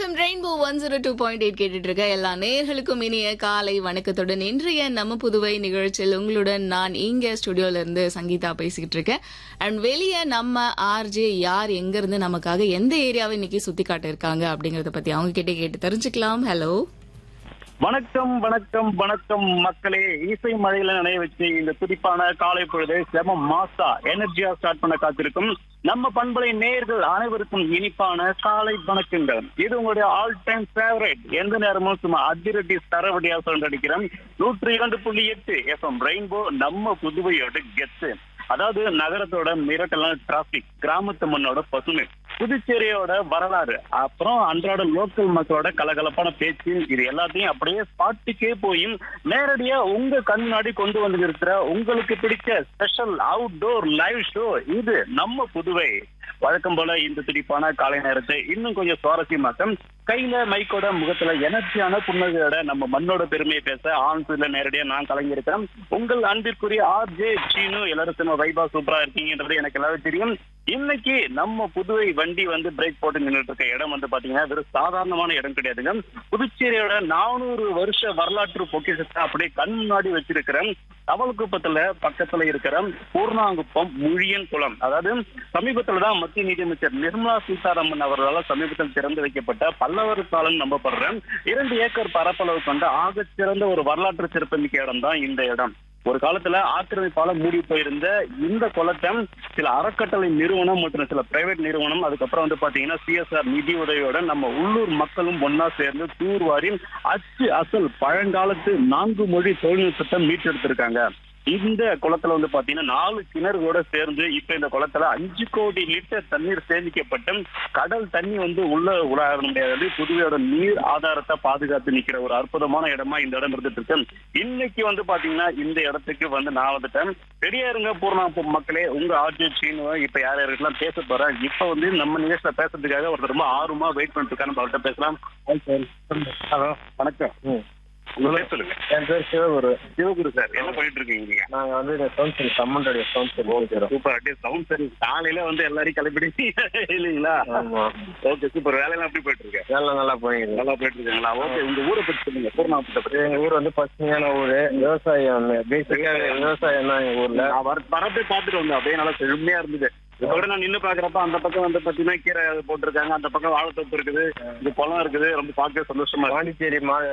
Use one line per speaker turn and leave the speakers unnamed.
FM rainbow one zero two point eight கேட்டுட்டு இருக்க எல்லா நேர்களுக்கும் இனிய காலை வணக்கத்துடன் இன்றைய நம்ம புதுவை நிகழ்ச்சியில் உங்களுடன் நான் இங்க ஸ்டுடியோல இருந்து சங்கீதா பேசிக்கிட்டு இருக்கேன் அண்ட் வெளியே நம்ம ஆர்ஜே யார் எங்க இருந்து நமக்காக எந்த ஏரியாவை இன்னைக்கு சுத்தி காட்ட இருக்காங்க அப்படிங்கறத பத்தி அவங்க கிட்ட கேட்டு தெரிஞ்சுக்கலாம் ஹலோ
வணக்கம் வணக்கம் வணக்கம் மக்களே இசை மழையில நினைவு வச்சு இந்த துடிப்பான காலை பொழுது செம மாசா எனர்ஜியா ஸ்டார்ட் பண்ண காத்திருக்கும் நம்ம பண்பலை நேர்கள் அனைவருக்கும் இனிப்பான காலை வணக்கங்கள் இது உங்களுடைய ஆல் டைம் ஃபேவரட் எந்த நேரமும் சும்மா அதிரடி தரவடியா சொல்றடிக்கிறோம் நூற்றி இரண்டு புள்ளி எட்டு எஃப்எம் ரெயின்போ நம்ம புதுவையோட கெத்து அதாவது நகரத்தோட மிரட்டலான டிராபிக் கிராமத்து மண்ணோட பசுமை புதுச்சேரியோட வரலாறு அப்புறம் அன்றாட லோக்கல் மக்களோட கலகலப்பான பேச்சு இது எல்லாத்தையும் அப்படியே ஸ்பாட்டுக்கே போய் நேரடியா உங்க கண் முன்னாடி கொண்டு வந்து இருக்கிற உங்களுக்கு பிடிச்ச ஸ்பெஷல் அவுட்டோர் லைவ் ஷோ இது நம்ம புதுவை வழக்கம் போல இந்த துடிப்பான காலை நேரத்தை இன்னும் கொஞ்சம் சுவாரஸ்யமாக்க கையில மைக்கோட முகத்துல எனர்ஜியான புன்னகையோட நம்ம மண்ணோட பெருமையை பேச ஆண் சைட்ல நேரடியா நான் கலங்கியிருக்கிறேன் உங்கள் அன்பிற்குரிய ஆர் ஜே சீனு எல்லாரும் சும்மா வைபா சூப்பரா இருக்கீங்கன்றது எனக்கு எல்லாரும் தெரியும் இன்னைக்கு நம்ம புதுவை வண்டி வந்து பிரேக் போட்டு நின்றுட்டு இருக்க இடம் வந்து பாத்தீங்கன்னா வெறும் சாதாரணமான இடம் கிடையாதுங்க புதுச்சேரியோட நானூறு வருஷ வரலாற்று பொக்கிஷத்தை அப்படியே கண் முன்னாடி வச்சிருக்கிறேன் தவளக்குப்பத்துல பக்கத்துல இருக்கிற பூர்ணாங்குப்பம் முழியன் குளம் அதாவது சமீபத்துல தான் மத்திய நிதியமைச்சர் நிர்மலா சீதாராமன் அவர்களால் சமீபத்தில் திறந்து வைக்கப்பட்ட பல்லவர் காலம் நம்பப்படுற இரண்டு ஏக்கர் பரப்பளவு கொண்ட ஆகச் சிறந்த ஒரு வரலாற்று சிறப்புமிக்க இடம் தான் இந்த இடம் ஒரு காலத்துல ஆக்கிரமிப்பால மூடி போயிருந்த இந்த குளத்தை சில அறக்கட்டளை நிறுவனம் மற்றும் சில பிரைவேட் நிறுவனம் அதுக்கப்புறம் வந்து பாத்தீங்கன்னா சிஎஸ்ஆர் நிதி உதவியோட நம்ம உள்ளூர் மக்களும் ஒன்னா சேர்ந்து தூர்வாரி அச்சு அசல் பழங்காலத்து நான்கு மொழி தொழில்நுட்பத்தை மீட்டெடுத்திருக்காங்க இந்த குளத்துல வந்து பாத்தீங்கன்னா நாலு கிணறுகளோட சேர்ந்து இப்ப இந்த குளத்துல அஞ்சு கோடி லிட்டர் தண்ணீர் சேமிக்கப்பட்டு கடல் தண்ணி வந்து உள்ள உலக முடியாது புதுவையோட நீர் ஆதாரத்தை பாதுகாத்து நிக்கிற ஒரு அற்புதமான இடமா இந்த இடம் இருந்துட்டு இருக்கு இன்னைக்கு வந்து பாத்தீங்கன்னா இந்த இடத்துக்கு வந்து நான் வந்துட்டேன் ரெடியா இருங்க பூர்ணா மக்களே உங்க ஆர்ஜி சீனு இப்ப யார் யாருக்கெல்லாம் பேச போறேன் இப்ப வந்து நம்ம நிகழ்ச்சியில பேசுறதுக்காக ஒருத்தர் ரொம்ப ஆர்வமா வெயிட் பண்ணிட்டு இருக்காரு நம்ம அவர்கிட்ட பேசலாம் ஹலோ வணக்கம் உங்க பேர் சொல்லுங்க
என் பேர் சிவகுரு
சிவகுரு சார் என்ன பண்ணிட்டு இருக்கீங்க நீங்க
நாங்க வந்து இந்த சவுண்ட் சர்வீஸ் அம்மனுடைய சவுண்ட் சர்வீஸ் கொடுக்குறோம்
சூப்பர் அப்படியே சவுண்ட் சர்வீஸ் காலையில வந்து எல்லாரையும் கிளப்பிடுச்சு இல்லைங்களா
ஆமா
ஓகே சூப்பர் வேலையெல்லாம் எப்படி போயிட்டு இருக்கு
வேலை நல்லா போயிருக்கு
நல்லா போயிட்டு இருக்காங்களா ஓகே உங்க ஊரை பத்தி சொல்லுங்க பூர்ணாபுரத்தை பத்தி
எங்க ஊர் வந்து பசுமையான ஊரு விவசாயம் பேசிக்கா விவசாயம் தான் எங்க ஊர்ல
நான் வர வரப்பே பார்த்துட்டு வந்தேன் அப்படியே நல்லா செழுமையா இருந்தது இப்ப கூட நான் நின்னு பாக்குறப்ப அந்த பக்கம் வந்து பாத்தீங்கன்னா கீரை போட்டிருக்காங்க அந்த பக்கம் வாழைத்தோப்பு இருக்குது இது குளம் இருக்குது ரொம்ப பார்க்க சந்தோஷமா இருக்கு
பாண்டிச்சேரி மா